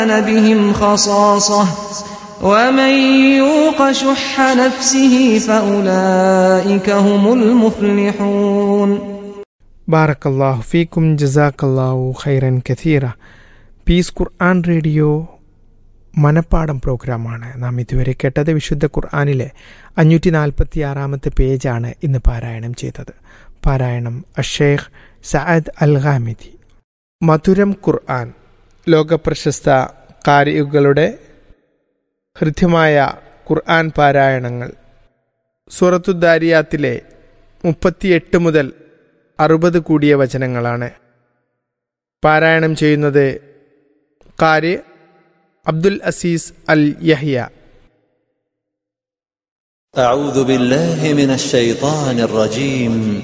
كان بهم خصاصة ومن يوق شح نفسه فأولئك هم المفلحون ബാറക്കല്ലാഹു ഫീക്കും ജസാക്കല്ലാഹു ഖൈറൻ കഥീറ പീസ് ഖുർആൻ റേഡിയോ മനപ്പാടം പ്രോഗ്രാമാണ് നാം ഇതുവരെ കേട്ടത് വിശുദ്ധ ഖുർആാനിലെ അഞ്ഞൂറ്റി നാൽപ്പത്തി ആറാമത്തെ പേജാണ് ഇന്ന് പാരായണം ചെയ്തത് പാരായണം അഷേഖ് സഅദ് അൽ ഖാമിദി മധുരം ഖുർആൻ ലോകപ്രശസ്ത കാരികളുടെ ഹൃദ്യമായ ഖുർആൻ പാരായണങ്ങൾ സൂറത്തുദ്ദാരിയാത്തിലെ മുപ്പത്തിയെട്ട് മുതൽ അറുപത് കൂടിയ വചനങ്ങളാണ് പാരായണം ചെയ്യുന്നത് കാര് അബ്ദുൽ അസീസ് അൽ യഹ്യ أعوذ بالله من الشيطان الرجيم